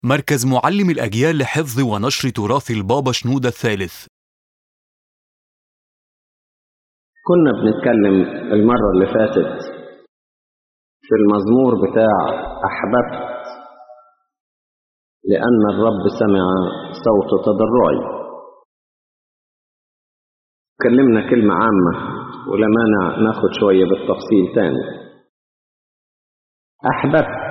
مركز معلم الأجيال لحفظ ونشر تراث البابا شنودة الثالث كنا بنتكلم المرة اللي فاتت في المزمور بتاع أحببت لأن الرب سمع صوت تضرعي اتكلمنا كلمة عامة ولا مانع ناخد شوية بالتفصيل تاني أحببت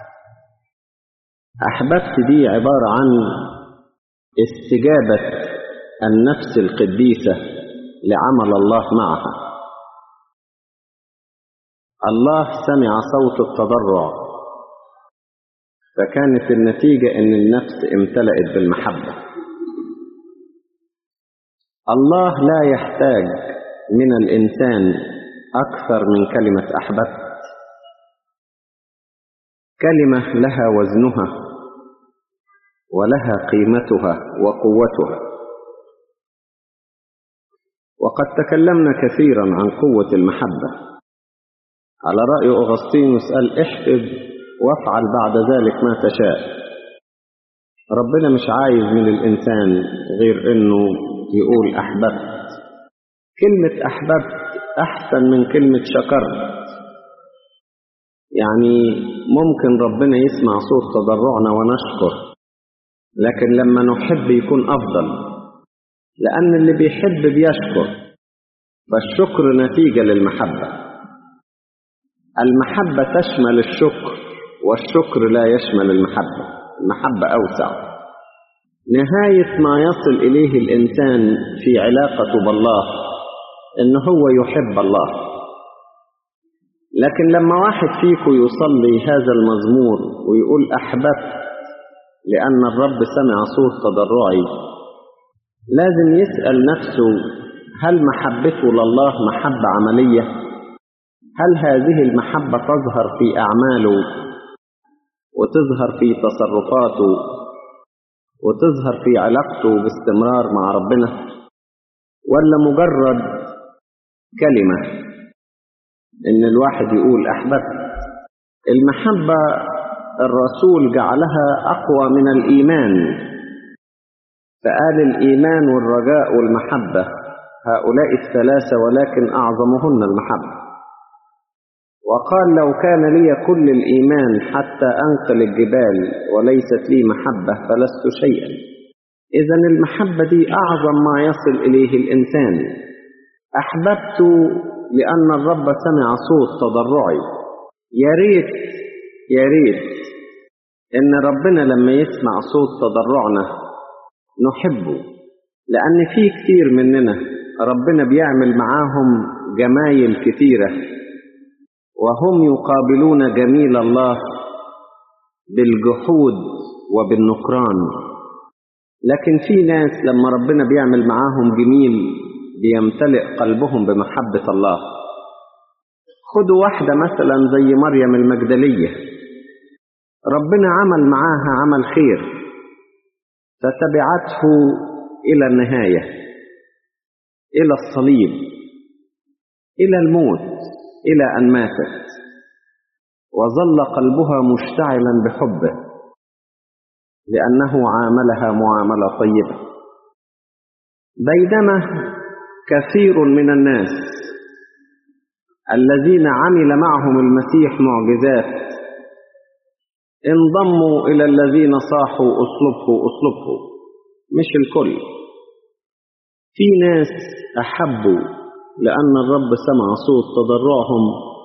أحببت دي عبارة عن استجابة النفس القديسة لعمل الله معها الله سمع صوت التضرع فكانت النتيجة أن النفس امتلأت بالمحبة الله لا يحتاج من الإنسان أكثر من كلمة أحببت كلمة لها وزنها ولها قيمتها وقوتها وقد تكلمنا كثيرا عن قوة المحبة على رأي أغسطينوس قال احفظ وافعل بعد ذلك ما تشاء ربنا مش عايز من الإنسان غير أنه يقول أحببت كلمة أحببت أحسن من كلمة شكرت يعني ممكن ربنا يسمع صوت تضرعنا ونشكر لكن لما نحب يكون أفضل لأن اللي بيحب بيشكر فالشكر نتيجة للمحبة المحبة تشمل الشكر والشكر لا يشمل المحبة المحبة أوسع نهاية ما يصل إليه الإنسان في علاقته بالله إن هو يحب الله لكن لما واحد فيكم يصلي هذا المزمور ويقول أحببت لأن الرب سمع صوت تضرعي لازم يسأل نفسه هل محبته لله محبة عملية؟ هل هذه المحبة تظهر في أعماله وتظهر في تصرفاته وتظهر في علاقته باستمرار مع ربنا ولا مجرد كلمة إن الواحد يقول أحببت المحبة الرسول جعلها أقوى من الإيمان فقال الإيمان والرجاء والمحبة هؤلاء الثلاثة ولكن أعظمهن المحبة وقال لو كان لي كل الإيمان حتى أنقل الجبال وليست لي محبة فلست شيئا إذا المحبة دي أعظم ما يصل إليه الإنسان أحببت لأن الرب سمع صوت تضرعي يا ريت يا ريت إن ربنا لما يسمع صوت تضرعنا نحبه لأن في كتير مننا ربنا بيعمل معاهم جمايل كتيرة وهم يقابلون جميل الله بالجحود وبالنكران لكن في ناس لما ربنا بيعمل معاهم جميل بيمتلئ قلبهم بمحبة الله خدوا واحدة مثلا زي مريم المجدلية ربنا عمل معاها عمل خير فتبعته إلى النهاية إلى الصليب إلى الموت إلى أن ماتت وظل قلبها مشتعلا بحبه لأنه عاملها معاملة طيبة بينما كثير من الناس الذين عمل معهم المسيح معجزات انضموا إلى الذين صاحوا أصلبه أصلبه مش الكل في ناس أحبوا لأن الرب سمع صوت تضرعهم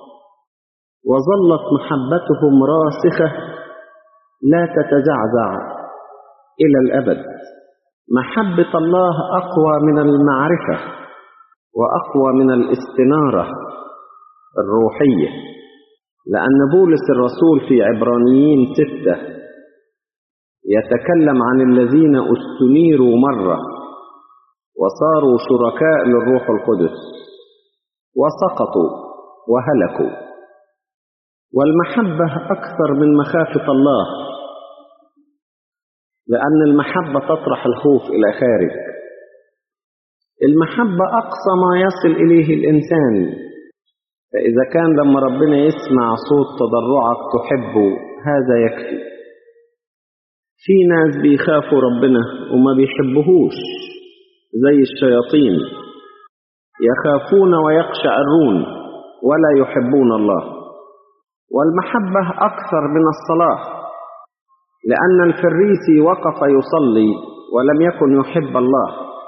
وظلت محبتهم راسخة لا تتزعزع إلى الأبد محبة الله أقوى من المعرفة وأقوى من الاستنارة الروحية لأن بولس الرسول في عبرانيين ستة يتكلم عن الذين استنيروا مرة وصاروا شركاء للروح القدس وسقطوا وهلكوا والمحبة أكثر من مخافة الله لأن المحبة تطرح الخوف إلى خارج المحبة أقصى ما يصل إليه الإنسان فإذا كان لما ربنا يسمع صوت تضرعك تحبه هذا يكفي في ناس بيخافوا ربنا وما بيحبوهوش زي الشياطين يخافون ويقشعرون ولا يحبون الله والمحبة أكثر من الصلاة لأن الفريسي وقف يصلي ولم يكن يحب الله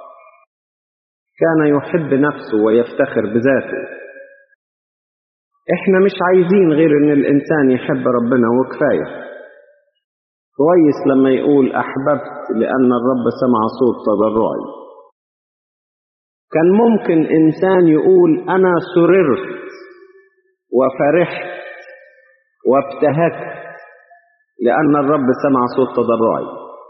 كان يحب نفسه ويفتخر بذاته احنا مش عايزين غير ان الانسان يحب ربنا وكفايه كويس لما يقول احببت لان الرب سمع صوت تضرعي كان ممكن انسان يقول انا سررت وفرحت وابتهجت لان الرب سمع صوت تضرعي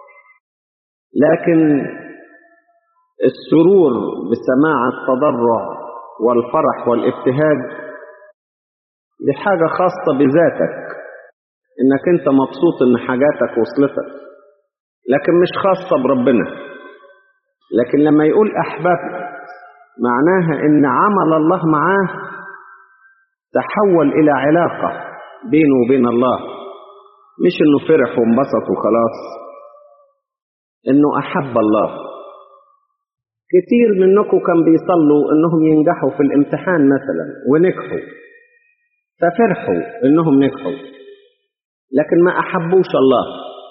لكن السرور بسماع التضرع والفرح والابتهاج دي حاجة خاصة بذاتك انك انت مبسوط ان حاجاتك وصلتك لكن مش خاصة بربنا لكن لما يقول احببت معناها ان عمل الله معاه تحول الى علاقة بينه وبين الله مش انه فرح وانبسط وخلاص انه احب الله كتير منكم كان بيصلوا انهم ينجحوا في الامتحان مثلا ونجحوا ففرحوا انهم نجحوا لكن ما احبوش الله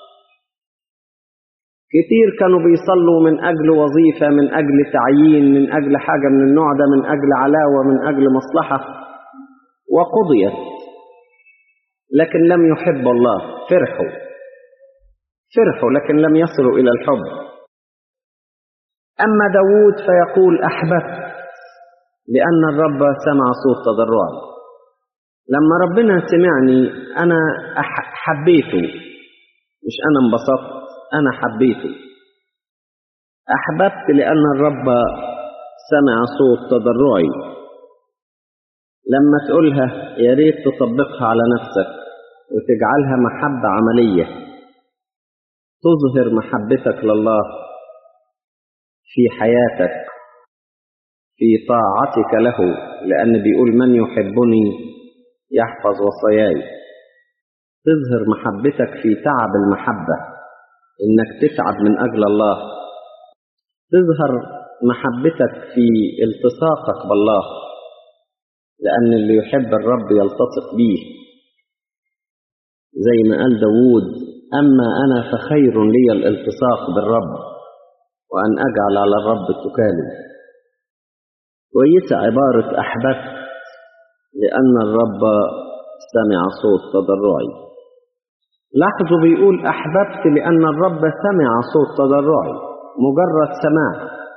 كتير كانوا بيصلوا من اجل وظيفه من اجل تعيين من اجل حاجه من النوع ده من اجل علاوه من اجل مصلحه وقضيت لكن لم يحب الله فرحوا فرحوا لكن لم يصلوا الى الحب اما داود فيقول احببت لان الرب سمع صوت تضرعي لما ربنا سمعني أنا حبيته مش أنا انبسطت أنا حبيته أحببت لأن الرب سمع صوت تضرعي لما تقولها يا ريت تطبقها على نفسك وتجعلها محبة عملية تظهر محبتك لله في حياتك في طاعتك له لأن بيقول من يحبني يحفظ وصاياي تظهر محبتك في تعب المحبة إنك تتعب من أجل الله تظهر محبتك في التصاقك بالله لأن اللي يحب الرب يلتصق به زي ما قال داود أما أنا فخير لي الالتصاق بالرب وأن أجعل على الرب تكالي كويسة عبارة أحببت لأن الرب سمع صوت تضرعي لاحظوا بيقول أحببت لأن الرب سمع صوت تضرعي مجرد سماع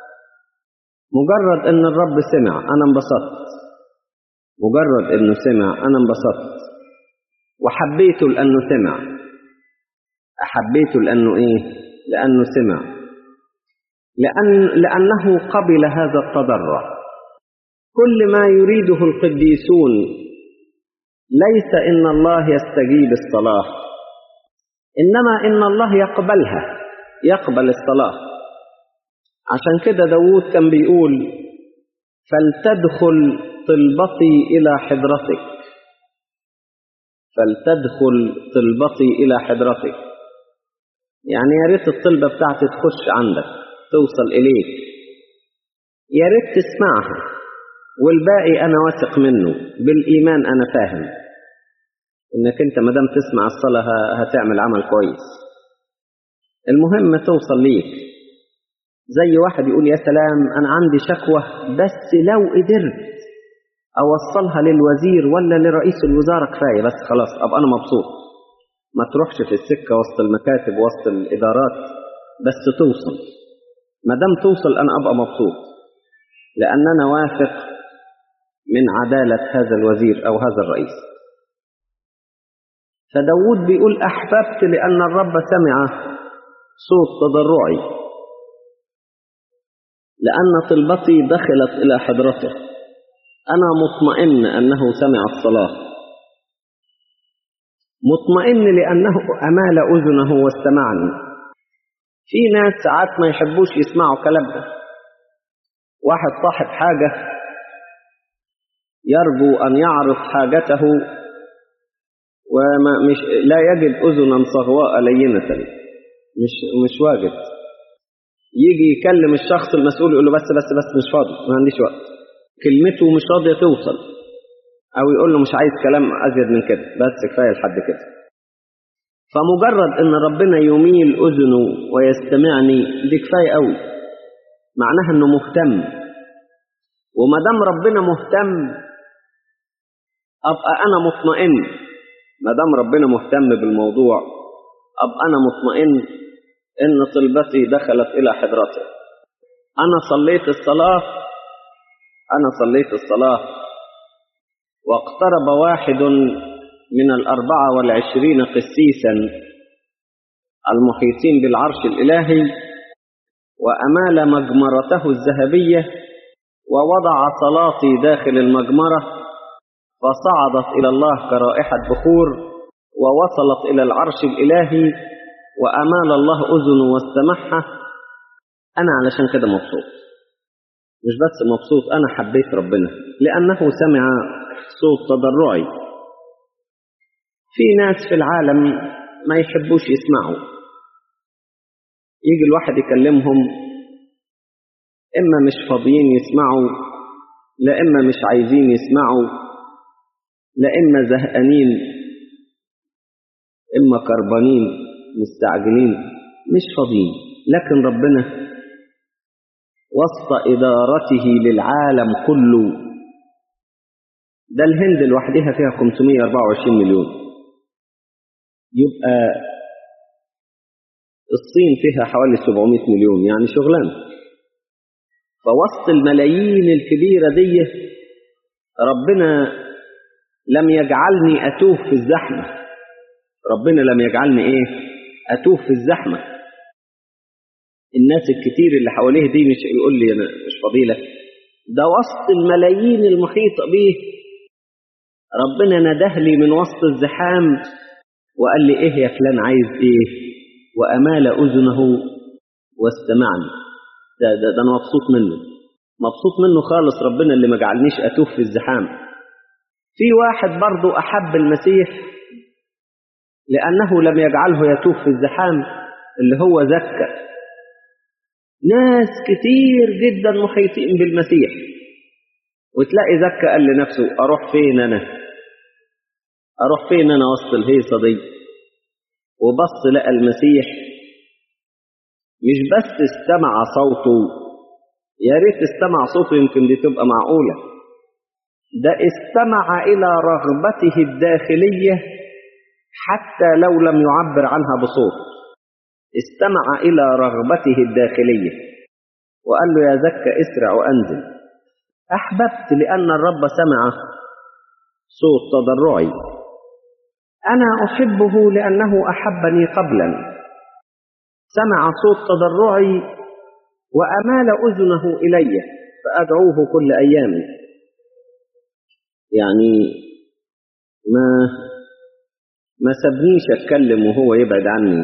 مجرد أن الرب سمع أنا انبسطت مجرد أنه سمع أنا انبسطت وحبيته لأنه سمع أحبيته لأنه إيه لأنه سمع لأن لأنه قبل هذا التضرع كل ما يريده القديسون ليس ان الله يستجيب الصلاه انما ان الله يقبلها يقبل الصلاه عشان كده داود كان بيقول فلتدخل طلبتي الى حضرتك فلتدخل طلبتي الى حضرتك يعني يا ريت الطلبه بتاعتي تخش عندك توصل اليك يا ريت تسمعها والباقي أنا واثق منه بالإيمان أنا فاهم إنك أنت ما دام تسمع الصلاة هتعمل عمل كويس المهم توصل ليك زي واحد يقول يا سلام أنا عندي شكوى بس لو قدرت أوصلها للوزير ولا لرئيس الوزارة كفاية بس خلاص أبقى أنا مبسوط ما تروحش في السكة وسط المكاتب وسط الإدارات بس توصل ما دام توصل أنا أبقى مبسوط لأن أنا واثق من عدالة هذا الوزير أو هذا الرئيس فداود بيقول أحببت لأن الرب سمع صوت تضرعي لأن طلبتي دخلت إلى حضرته أنا مطمئن أنه سمع الصلاة مطمئن لأنه أمال أذنه واستمعني في ناس ساعات ما يحبوش يسمعوا كلامنا واحد صاحب حاجة يرجو أن يعرض حاجته وما مش لا يجد أذنا صغواء لينة مش مش واجد يجي يكلم الشخص المسؤول يقول له بس بس بس مش فاضي ما عنديش وقت كلمته مش راضية توصل أو يقول له مش عايز كلام أزيد من كده بس كفاية لحد كده فمجرد إن ربنا يميل أذنه ويستمعني دي كفاية قوي معناها إنه مهتم وما دام ربنا مهتم أبقى أنا مطمئن ما دام ربنا مهتم بالموضوع أبقى أنا مطمئن إن طلبتي دخلت إلى حضرته أنا صليت الصلاة أنا صليت الصلاة واقترب واحد من الأربعة والعشرين قسيسا المحيطين بالعرش الإلهي وأمال مجمرته الذهبية ووضع صلاتي داخل المجمرة فصعدت إلى الله كرائحة بخور ووصلت إلى العرش الإلهي وأمال الله أذنه واستمعها أنا علشان كده مبسوط مش بس مبسوط أنا حبيت ربنا لأنه سمع صوت تضرعي في ناس في العالم ما يحبوش يسمعوا يجي الواحد يكلمهم إما مش فاضيين يسمعوا لا إما مش عايزين يسمعوا لا إما زهقانين إما كربانين مستعجلين مش فاضيين لكن ربنا وسط إدارته للعالم كله ده الهند لوحدها فيها 524 مليون يبقى الصين فيها حوالي 700 مليون يعني شغلان فوسط الملايين الكبيرة دي ربنا لم يجعلني أتوه في الزحمة ربنا لم يجعلني إيه أتوه في الزحمة الناس الكتير اللي حواليه دي مش يقول لي أنا مش فضيلة ده وسط الملايين المحيطة بيه ربنا نده لي من وسط الزحام وقال لي إيه يا فلان عايز إيه وأمال أذنه واستمعني ده, ده, ده أنا مبسوط منه مبسوط منه خالص ربنا اللي ما جعلنيش أتوه في الزحام في واحد برضو أحب المسيح لأنه لم يجعله يتوه في الزحام اللي هو زكى ناس كتير جدا محيطين بالمسيح وتلاقي زكى قال لنفسه أروح فين أنا أروح فين أنا وسط الهيصة دي وبص لقى المسيح مش بس استمع صوته يا ريت استمع صوته يمكن دي تبقى معقولة ده استمع إلى رغبته الداخلية حتى لو لم يعبر عنها بصوت استمع إلى رغبته الداخلية وقال له يا زكى اسرع وأنزل أحببت لأن الرب سمع صوت تضرعي أنا أحبه لأنه أحبني قبلا سمع صوت تضرعي وأمال أذنه إلي فأدعوه كل أيامي يعني ما ما سبنيش أتكلم وهو يبعد عني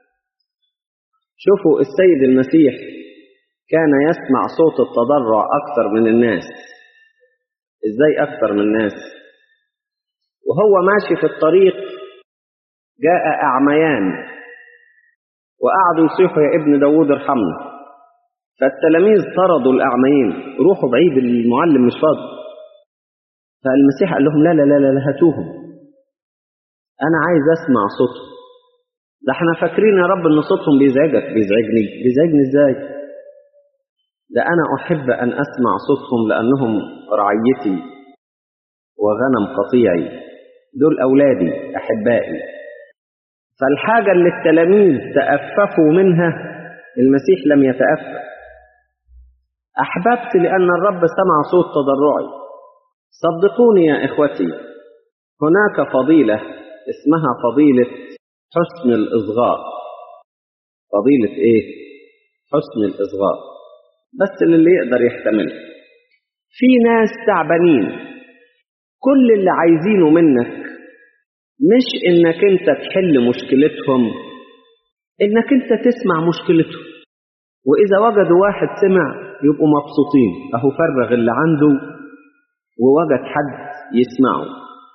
شوفوا السيد المسيح كان يسمع صوت التضرع أكثر من الناس إزاي أكثر من الناس وهو ماشي في الطريق جاء أعميان وقعدوا يصيحوا يا ابن داود ارحمنا فالتلاميذ طردوا الأعميين روحوا بعيد المعلم مش فاضي فالمسيح قال لهم لا لا لا لا هاتوهم أنا عايز أسمع صوتهم ده احنا فاكرين يا رب ان صوتهم بيزعجك بيزعجني بيزعجني ازاي ده انا احب ان اسمع صوتهم لانهم رعيتي وغنم قطيعي دول اولادي احبائي فالحاجة اللي التلاميذ تأففوا منها المسيح لم يتأفف أحببت لأن الرب سمع صوت تضرعي صدقوني يا إخوتي هناك فضيلة اسمها فضيلة حسن الإصغاء فضيلة إيه؟ حسن الإصغاء بس للي يقدر يحتمل في ناس تعبانين كل اللي عايزينه منك مش إنك أنت تحل مشكلتهم إنك أنت تسمع مشكلتهم وإذا وجدوا واحد سمع يبقوا مبسوطين أهو فرغ اللي عنده ووجد حد يسمعه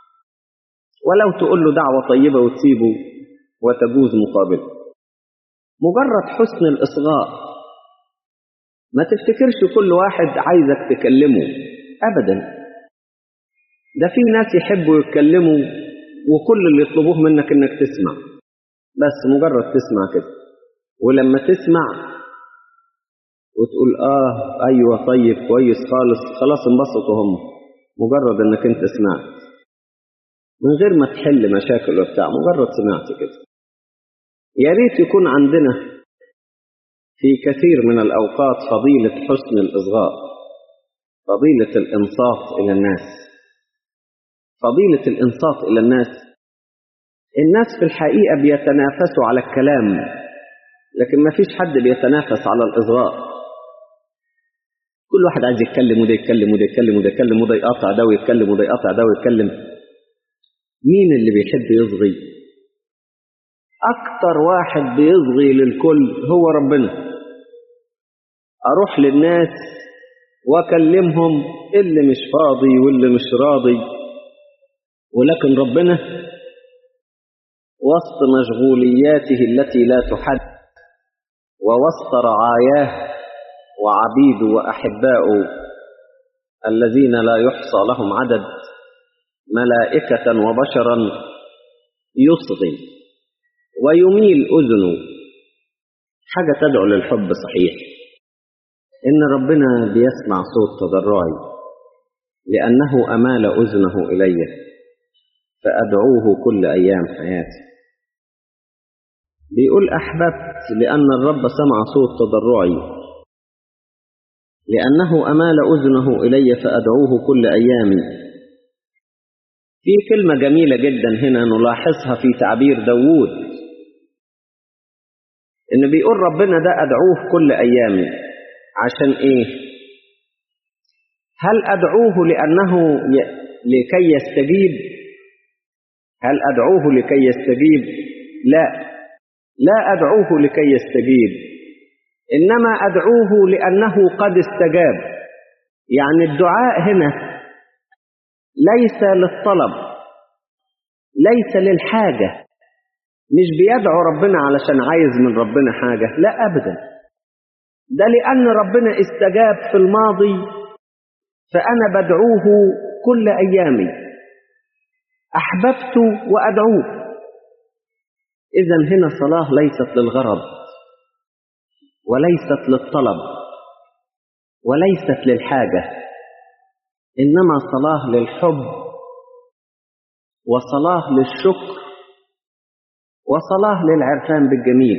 ولو تقول له دعوة طيبة وتسيبه وتجوز مقابله مجرد حسن الإصغاء ما تفتكرش كل واحد عايزك تكلمه أبدا ده في ناس يحبوا يتكلموا وكل اللي يطلبوه منك انك تسمع بس مجرد تسمع كده ولما تسمع وتقول اه ايوه طيب كويس خالص خلاص انبسطوا هم مجرد انك انت سمعت من غير ما تحل مشاكل وبتاع مجرد سمعت كده يا ريت يكون عندنا في كثير من الاوقات فضيله حسن الاصغاء فضيله الانصات الى الناس فضيله الانصات الى الناس الناس في الحقيقه بيتنافسوا على الكلام لكن ما فيش حد بيتنافس على الاصغاء كل واحد عايز يتكلم وده يتكلم وده يتكلم وده يتكلم وده يقطع ده ويتكلم وده يقطع ده ويتكلم مين اللي بيحب يصغي اكتر واحد بيصغي للكل هو ربنا اروح للناس واكلمهم اللي مش فاضي واللي مش راضي ولكن ربنا وسط مشغولياته التي لا تحد ووسط رعاياه وعبيده وأحباؤه الذين لا يحصى لهم عدد ملائكة وبشرا يصغي ويميل أذنه حاجة تدعو للحب صحيح إن ربنا بيسمع صوت تضرعي لأنه أمال أذنه إلي فأدعوه كل أيام حياتي بيقول أحببت لأن الرب سمع صوت تضرعي لأنه أمال أذنه إلي فأدعوه كل أيامي في كلمة جميلة جدا هنا نلاحظها في تعبير داوود إن بيقول ربنا ده أدعوه كل أيامي عشان إيه هل أدعوه لأنه ي... لكي يستجيب هل أدعوه لكي يستجيب لا لا أدعوه لكي يستجيب إنما أدعوه لأنه قد استجاب يعني الدعاء هنا ليس للطلب ليس للحاجة مش بيدعو ربنا علشان عايز من ربنا حاجة لا أبدا ده لأن ربنا استجاب في الماضي فأنا بدعوه كل أيامي أحببت وأدعوه إذا هنا صلاة ليست للغرض وليست للطلب وليست للحاجة إنما صلاة للحب وصلاة للشكر وصلاة للعرفان بالجميل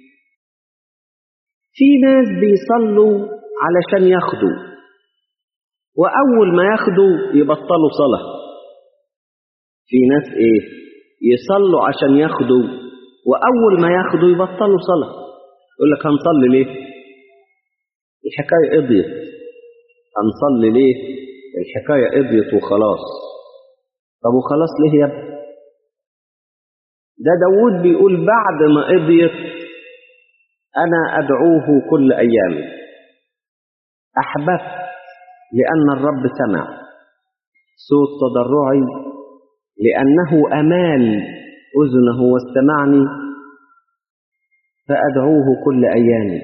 في ناس بيصلوا علشان ياخدوا وأول ما ياخدوا يبطلوا صلاة في ناس إيه يصلوا عشان ياخدوا وأول ما ياخدوا يبطلوا صلاة يقول لك هنصلي ليه الحكاية قضيت هنصلي ليه الحكاية قضيت وخلاص طب وخلاص ليه يا ابني ده داود بيقول بعد ما قضيت أنا أدعوه كل أيامي أحببت لأن الرب سمع صوت تضرعي لأنه أمال أذنه واستمعني فأدعوه كل أيامي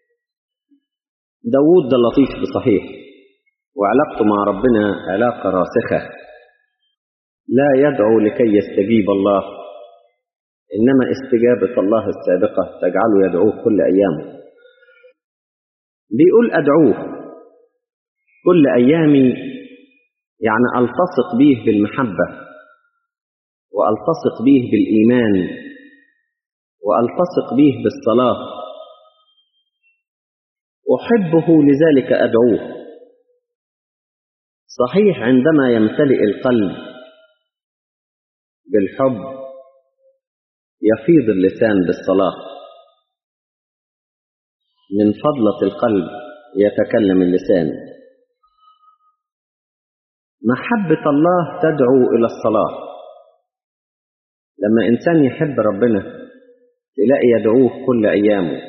داود ده لطيف بصحيح وعلاقته مع ربنا علاقة راسخة لا يدعو لكي يستجيب الله إنما استجابة الله السابقة تجعله يدعوه كل أيامه بيقول أدعوه كل أيامي يعني ألتصق به بالمحبة وألتصق به بالإيمان وألتصق به بالصلاة أحبه لذلك أدعوه صحيح عندما يمتلئ القلب بالحب يفيض اللسان بالصلاة من فضلة القلب يتكلم اللسان محبة الله تدعو إلى الصلاة لما إنسان يحب ربنا تلاقي يدعوه كل أيامه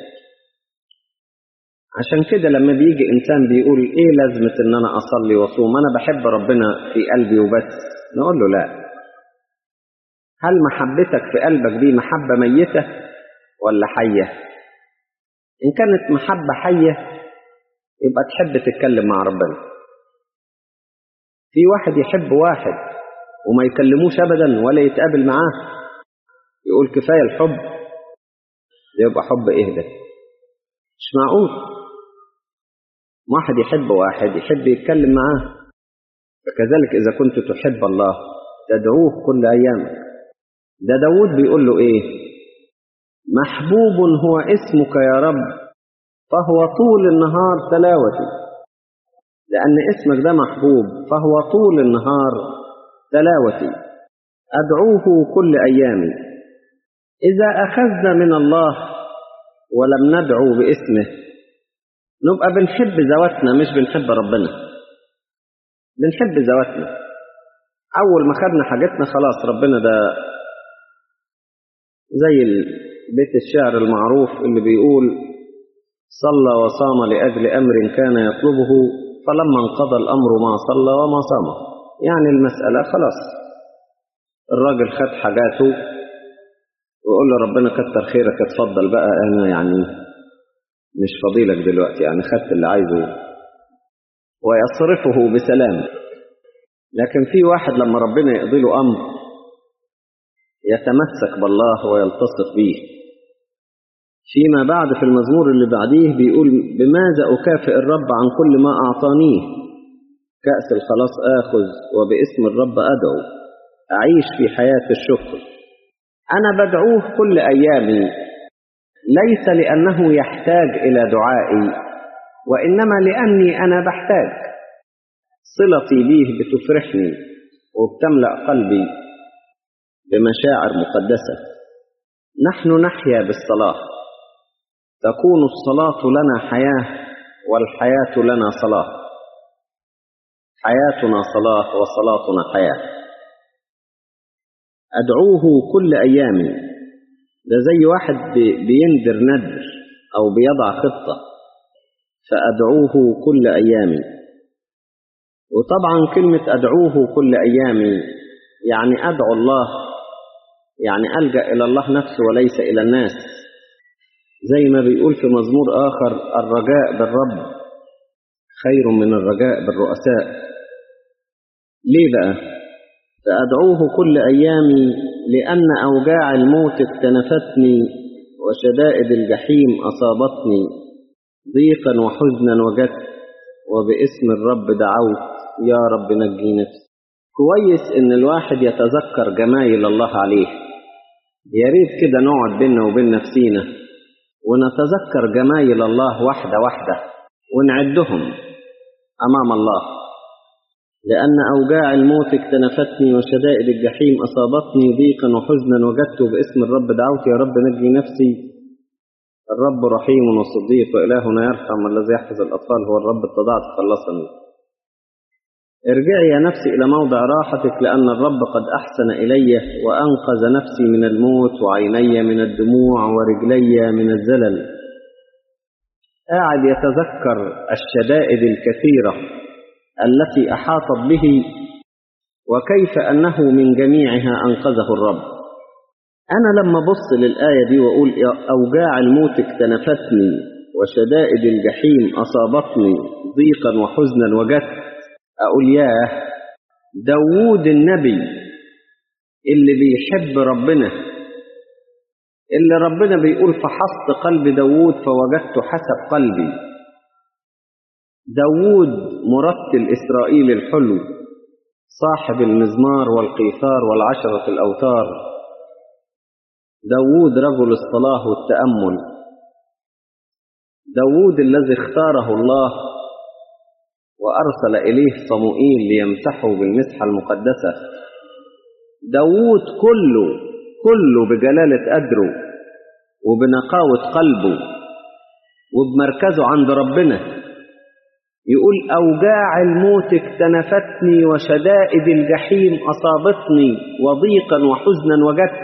عشان كده لما بيجي إنسان بيقول إيه لازمة إن أنا أصلي وأصوم أنا بحب ربنا في قلبي وبس نقول له لا هل محبتك في قلبك دي محبة ميتة ولا حية إن كانت محبة حية يبقى تحب تتكلم مع ربنا في واحد يحب واحد وما يكلموش أبدا ولا يتقابل معاه يقول كفاية الحب ده يبقى حب إيه ده مش معقول واحد يحب واحد يحب يتكلم معاه فكذلك إذا كنت تحب الله تدعوه كل أيامك ده داود بيقول له إيه محبوب هو اسمك يا رب فهو طول النهار تلاوتي لأن اسمك ده محبوب فهو طول النهار تلاوتي أدعوه كل أيامي إذا أخذنا من الله ولم ندعو باسمه نبقى بنحب ذواتنا مش بنحب ربنا بنحب ذواتنا أول ما خدنا حاجتنا خلاص ربنا ده زي بيت الشعر المعروف اللي بيقول صلى وصام لأجل أمر كان يطلبه فلما انقضى الأمر ما صلى وما صام يعني المسألة خلاص الراجل خد حاجاته ويقول له ربنا كتر خيرك اتفضل بقى أنا يعني مش فضيلك دلوقتي يعني خدت اللي عايزه ويصرفه بسلام لكن في واحد لما ربنا يقضي له أمر يتمسك بالله ويلتصق به فيما بعد في المزمور اللي بعديه بيقول بماذا أكافئ الرب عن كل ما أعطانيه كأس الخلاص آخذ وباسم الرب أدعو أعيش في حياة الشكر أنا بدعوه كل أيامي ليس لأنه يحتاج إلى دعائي وإنما لأني أنا بحتاج صلتي به بتفرحني وبتملأ قلبي بمشاعر مقدسة نحن نحيا بالصلاة تكون الصلاة لنا حياة والحياة لنا صلاة حياتنا صلاة وصلاتنا حياة أدعوه كل أيامي ده زي واحد بيندر ندر أو بيضع خطة فأدعوه كل أيامي وطبعا كلمة أدعوه كل أيامي يعني أدعو الله يعني ألجأ إلى الله نفسه وليس إلى الناس زي ما بيقول في مزمور آخر الرجاء بالرب خير من الرجاء بالرؤساء ليه بقى فأدعوه كل أيامي لأن أوجاع الموت اكتنفتني وشدائد الجحيم أصابتني ضيقا وحزنا وجدت وباسم الرب دعوت يا رب نجي نفسي كويس إن الواحد يتذكر جمايل الله عليه يا ريت كده نقعد بينا وبين نفسينا ونتذكر جمايل الله واحدة واحدة ونعدهم أمام الله لأن أوجاع الموت اكتنفتني وشدائد الجحيم أصابتني ضيقا وحزنا وجدت باسم الرب دعوت يا رب نجي نفسي الرب رحيم وصديق وإلهنا يرحم الذي يحفظ الأطفال هو الرب اتضعت خلصني ارجعي يا نفسي إلى موضع راحتك لأن الرب قد أحسن إلي وأنقذ نفسي من الموت وعيني من الدموع ورجلي من الزلل قاعد يتذكر الشدائد الكثيرة التي أحاطت به وكيف أنه من جميعها أنقذه الرب أنا لما بص للآية دي وأقول أوجاع الموت اكتنفتني وشدائد الجحيم أصابتني ضيقا وحزنا وجدت أقول ياه داوود النبي اللي بيحب ربنا اللي ربنا بيقول فحصت قلب داوود فوجدت حسب قلبي داوود مرتل إسرائيل الحلو صاحب المزمار والقيثار والعشرة الأوتار داوود رجل الصلاة والتأمل داوود الذي اختاره الله وأرسل إليه صموئيل ليمسحه بالمسحة المقدسة داوود كله كله بجلالة قدره وبنقاوة قلبه وبمركزه عند ربنا يقول أوجاع الموت اكتنفتني وشدائد الجحيم أصابتني وضيقا وحزنا وجدت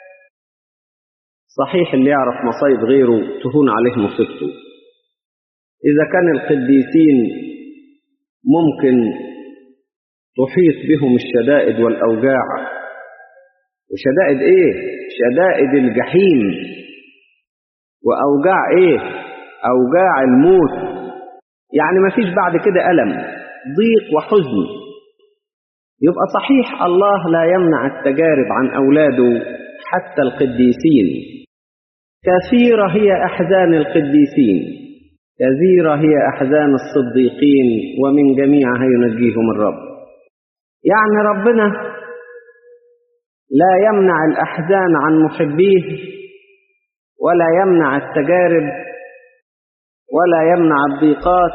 صحيح اللي يعرف مصايب غيره تهون عليه مصيبته إذا كان القديسين ممكن تحيط بهم الشدائد والأوجاع وشدائد إيه؟ شدائد الجحيم وأوجاع إيه؟ أوجاع الموت يعني ما فيش بعد كده ألم ضيق وحزن يبقى صحيح الله لا يمنع التجارب عن أولاده حتى القديسين كثيرة هي أحزان القديسين كثيرة هي أحزان الصديقين ومن جميعها ينجيهم الرب يعني ربنا لا يمنع الأحزان عن محبيه ولا يمنع التجارب ولا يمنع الضيقات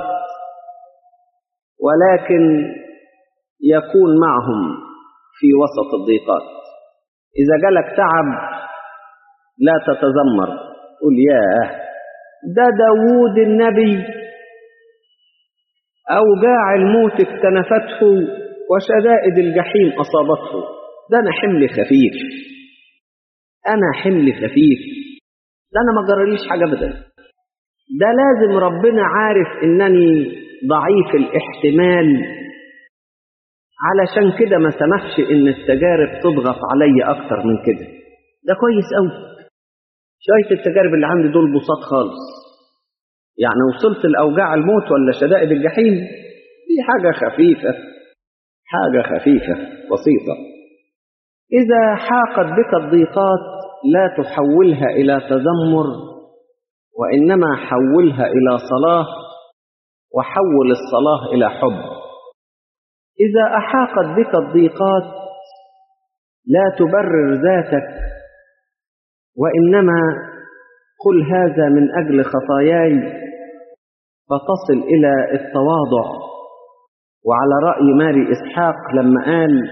ولكن يكون معهم في وسط الضيقات إذا جالك تعب لا تتذمر قل ياه ده داوود النبي أوجاع الموت اكتنفته وشدائد الجحيم أصابته ده أنا حمل خفيف أنا حمل خفيف ده أنا ما جراليش حاجة أبدا ده لازم ربنا عارف إنني ضعيف الاحتمال علشان كده ما سمحش إن التجارب تضغط علي أكتر من كده ده كويس أوي شوية التجارب اللي عندي دول بساط خالص يعني وصلت لأوجاع الموت ولا شدائد الجحيم دي حاجة خفيفة حاجة خفيفة بسيطة إذا حاقت بك الضيقات لا تحولها إلى تذمر وإنما حولها إلى صلاة وحول الصلاة إلى حب إذا أحاقت بك الضيقات لا تبرر ذاتك وإنما قل هذا من أجل خطاياي فتصل إلى التواضع وعلى رأي ماري إسحاق لما قال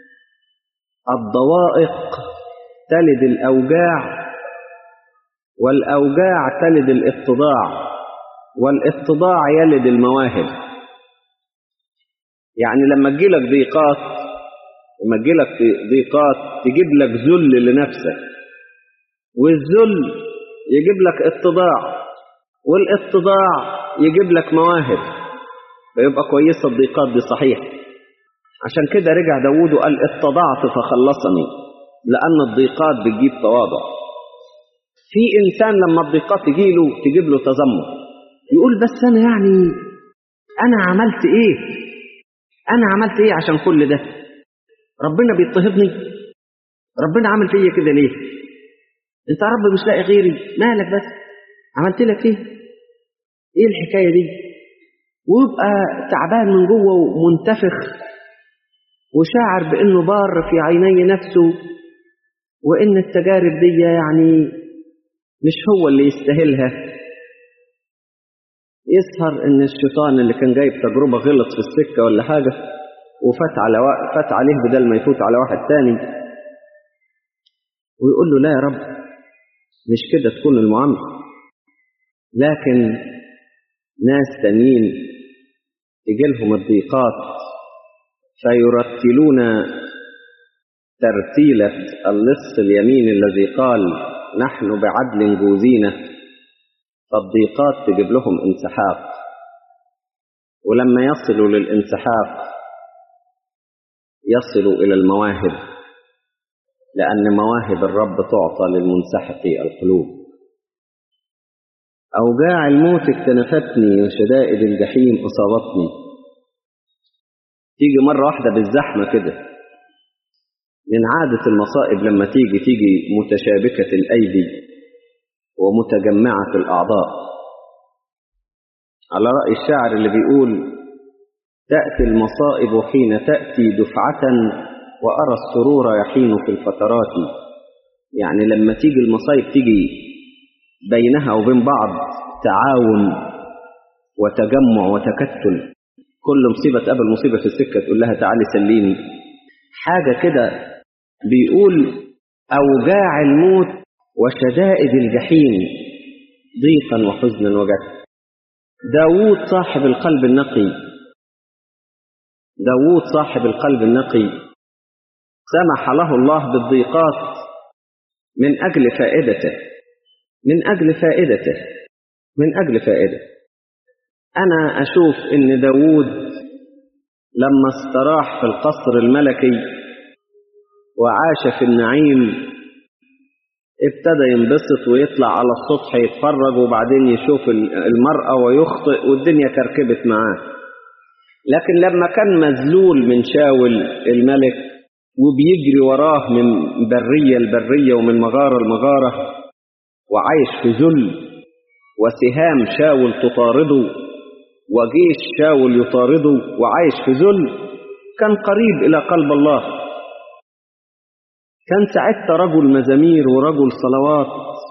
الضوائق تلد الأوجاع والأوجاع تلد الاتضاع والاتضاع يلد المواهب يعني لما تجيلك ضيقات لما تجيلك ضيقات تجيب لك ذل لنفسك والذل يجيب لك اتضاع والاتضاع يجيب لك مواهب فيبقى كويسة الضيقات دي صحيح عشان كده رجع داود وقال اتضعت فخلصني لأن الضيقات بتجيب تواضع في إنسان لما الضيقات تجيله تجيب له تذمر يقول بس أنا يعني أنا عملت إيه أنا عملت إيه عشان كل ده ربنا بيضطهدني ربنا عمل فيا كده ليه انت يا رب مش لاقي غيري مالك بس عملت لك ايه ايه الحكايه دي ويبقى تعبان من جوه ومنتفخ وشاعر بانه بار في عيني نفسه وان التجارب دي يعني مش هو اللي يستاهلها يسهر ان الشيطان اللي كان جايب تجربه غلط في السكه ولا حاجه وفات على و... فات عليه بدل ما يفوت على واحد تاني ويقول له لا يا رب مش كده تكون المعاملة لكن ناس تانيين تجيلهم الضيقات فيرتلون ترتيلة اللص اليمين الذي قال نحن بعدل جوزينا فالضيقات تجيب لهم انسحاق ولما يصلوا للانسحاق يصلوا إلى المواهب لأن مواهب الرب تعطى للمنسحق القلوب أوجاع الموت اكتنفتني وشدائد الجحيم أصابتني تيجي مرة واحدة بالزحمة كده من عادة المصائب لما تيجي تيجي متشابكة الأيدي ومتجمعة الأعضاء على رأي الشاعر اللي بيقول تأتي المصائب حين تأتي دفعة وأرى السرور يحين في الفترات يعني لما تيجي المصايب تيجي بينها وبين بعض تعاون وتجمع وتكتل كل مصيبة تقابل مصيبة في السكة تقول لها تعالي سليني حاجة كده بيقول أوجاع الموت وشدائد الجحيم ضيقا وحزنا وجد داوود صاحب القلب النقي داوود صاحب القلب النقي سمح له الله بالضيقات من أجل فائدته من أجل فائدته من أجل فائدته أنا أشوف إن داوود لما استراح في القصر الملكي وعاش في النعيم ابتدى ينبسط ويطلع على السطح يتفرج وبعدين يشوف المرأة ويخطئ والدنيا كركبت معاه لكن لما كان مذلول من شاول الملك وبيجري وراه من برية لبرية ومن مغارة لمغارة وعايش في ذل وسهام شاول تطارده وجيش شاول يطارده وعايش في ذل كان قريب إلى قلب الله كان ساعتها رجل مزامير ورجل صلوات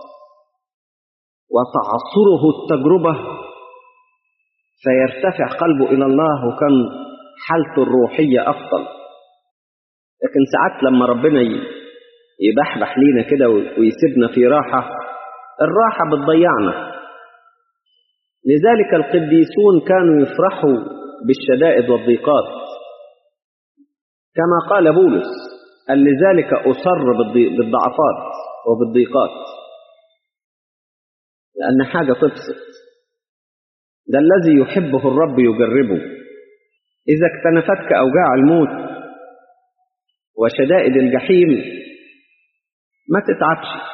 وتعصره التجربة فيرتفع قلبه إلى الله وكان حالته الروحية أفضل لكن ساعات لما ربنا يبحبح لينا كده ويسيبنا في راحة الراحة بتضيعنا لذلك القديسون كانوا يفرحوا بالشدائد والضيقات كما قال بولس قال لذلك أصر بالضعفات وبالضيقات لأن حاجة تبسط ده الذي يحبه الرب يجربه إذا اكتنفتك أوجاع الموت وشدائد الجحيم ما تتعبش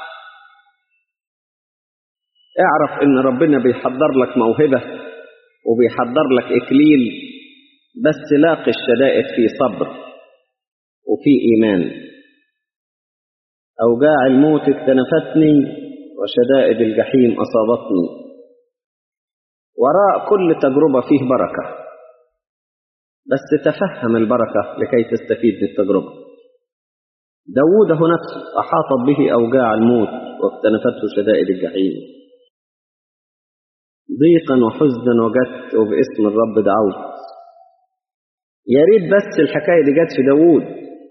اعرف ان ربنا بيحضر لك موهبة وبيحضر لك اكليل بس لاقي الشدائد في صبر وفي ايمان اوجاع الموت اكتنفتني وشدائد الجحيم اصابتني وراء كل تجربة فيه بركة بس تفهم البركة لكي تستفيد بالتجربة داود هو نفسه أحاطت به أوجاع الموت واكتنفته شدائد الجحيم ضيقا وحزنا وجدت وباسم الرب دعوت يا ريت بس الحكاية دي جت في داوود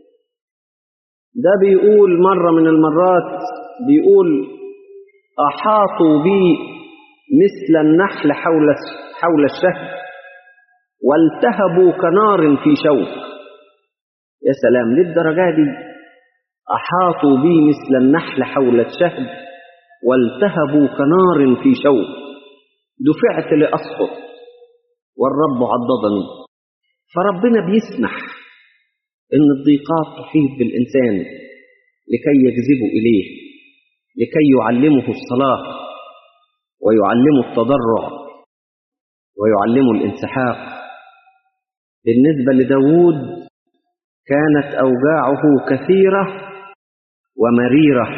ده بيقول مرة من المرات بيقول أحاطوا بي مثل النحل حول حول الشهد والتهبوا كنار في شوك يا سلام للدرجة دي أحاطوا بي مثل النحل حول الشهد والتهبوا كنار في شوك دفعت لأسقط والرب عضدني فربنا بيسمح إن الضيقات تحيط بالإنسان لكي يجذبه إليه لكي يعلمه الصلاة ويعلمه التضرع ويعلمه الانسحاق بالنسبة لداود كانت أوجاعه كثيرة ومريرة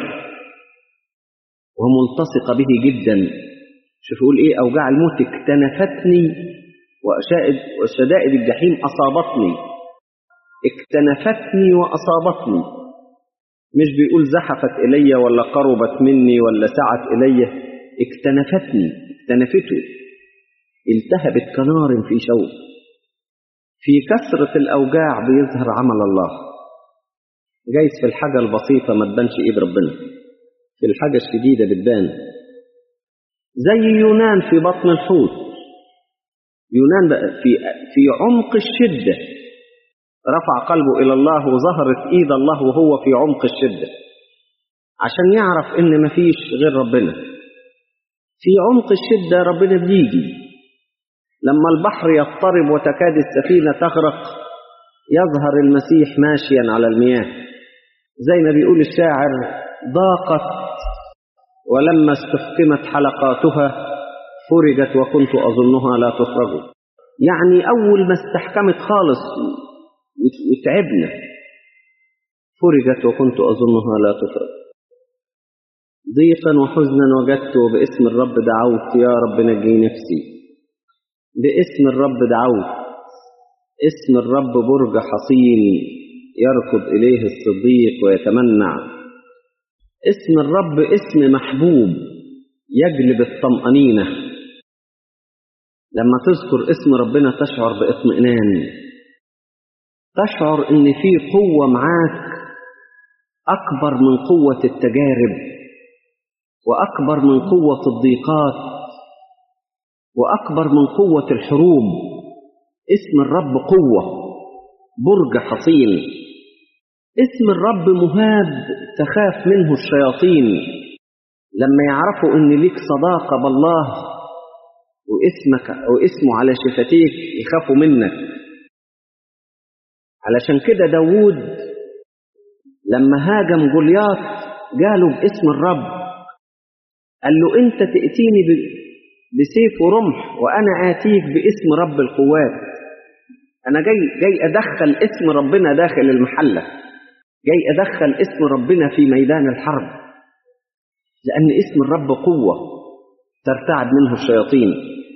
وملتصقة به جدا شوف يقول ايه اوجاع الموت اكتنفتني وشائد وشدائد الجحيم اصابتني اكتنفتني واصابتني مش بيقول زحفت الي ولا قربت مني ولا سعت الي اكتنفتني اكتنفته التهبت كنار في شوك في كثرة الأوجاع بيظهر عمل الله جايز في الحاجة البسيطة ما تبانش إيد ربنا في الحاجة الشديدة بتبان زي يونان في بطن الحوت يونان بقى في في عمق الشدة رفع قلبه إلى الله وظهرت إيد الله وهو في عمق الشدة عشان يعرف إن مفيش غير ربنا في عمق الشدة ربنا بيجي لما البحر يضطرب وتكاد السفينة تغرق يظهر المسيح ماشيا على المياه زي ما بيقول الشاعر ضاقت ولما استحكمت حلقاتها فرجت وكنت أظنها لا تفرج يعني أول ما استحكمت خالص وتعبنا فرجت وكنت أظنها لا تفرج ضيقا وحزنا وجدت وباسم الرب دعوت يا رب نجي نفسي باسم الرب دعوت اسم الرب برج حصين يركض إليه الصديق ويتمنع اسم الرب اسم محبوب يجلب الطمأنينة لما تذكر اسم ربنا تشعر باطمئنان تشعر ان في قوة معاك أكبر من قوة التجارب وأكبر من قوة الضيقات وأكبر من قوة الحروب اسم الرب قوة برج حصين اسم الرب مهاب تخاف منه الشياطين لما يعرفوا ان ليك صداقة بالله واسمك واسمه على شفتيك يخافوا منك علشان كده داوود لما هاجم جولياط جاله باسم الرب قال له أنت تأتيني بسيف ورمح وأنا آتيك باسم رب القوات أنا جاي, جاي أدخل اسم ربنا داخل المحلة جاي أدخل اسم ربنا في ميدان الحرب لأن اسم الرب قوة ترتعد منه الشياطين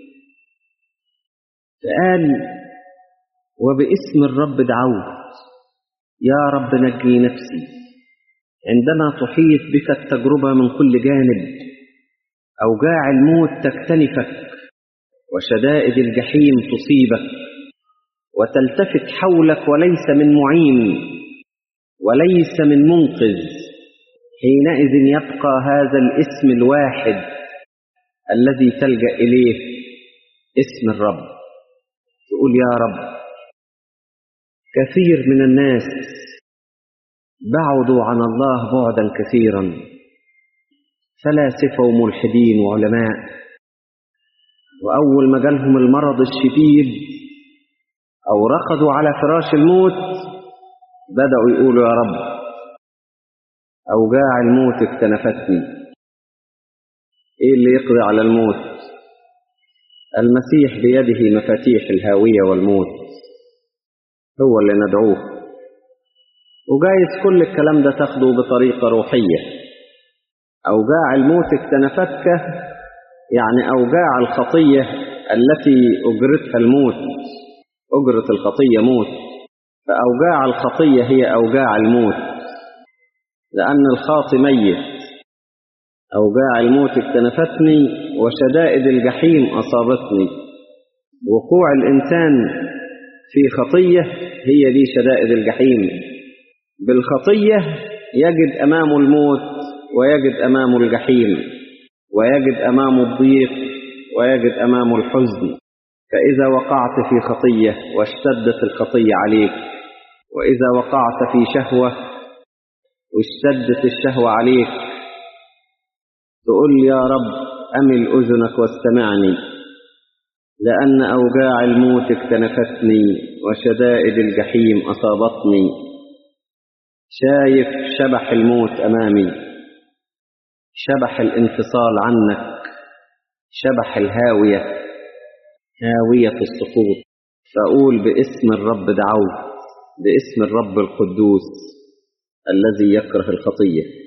فقال وباسم الرب دعوت يا رب نجي نفسي عندما تحيط بك التجربة من كل جانب أوجاع الموت تكتنفك وشدائد الجحيم تصيبك وتلتفت حولك وليس من معين وليس من منقذ حينئذ يبقى هذا الاسم الواحد الذي تلجأ إليه اسم الرب تقول يا رب كثير من الناس بعدوا عن الله بعدا كثيرا فلاسفة وملحدين وعلماء وأول ما جالهم المرض الشديد أو رقدوا على فراش الموت بدأوا يقولوا يا رب أوجاع الموت اكتنفتني إيه اللي يقضي على الموت المسيح بيده مفاتيح الهاوية والموت هو اللي ندعوه وجايز كل الكلام ده تاخده بطريقة روحية أوجاع الموت اكتنفتك يعني أوجاع الخطية التي أجرتها الموت أجرة الخطية موت فأوجاع الخطية هي أوجاع الموت لأن الخاطي ميت أوجاع الموت اكتنفتني وشدائد الجحيم أصابتني وقوع الإنسان في خطية هي دي شدائد الجحيم بالخطية يجد أمامه الموت ويجد أمامه الجحيم ويجد أمامه الضيق ويجد أمامه الحزن فإذا وقعت في خطية واشتدت الخطية عليك وإذا وقعت في شهوة واشتدت الشهوة عليك تقول يا رب أمل أذنك واستمعني لأن أوجاع الموت اكتنفتني وشدائد الجحيم أصابتني شايف شبح الموت أمامي شبح الانفصال عنك شبح الهاوية هاوية السقوط فأقول باسم الرب دعوت باسم الرب القدوس الذي يكره الخطيه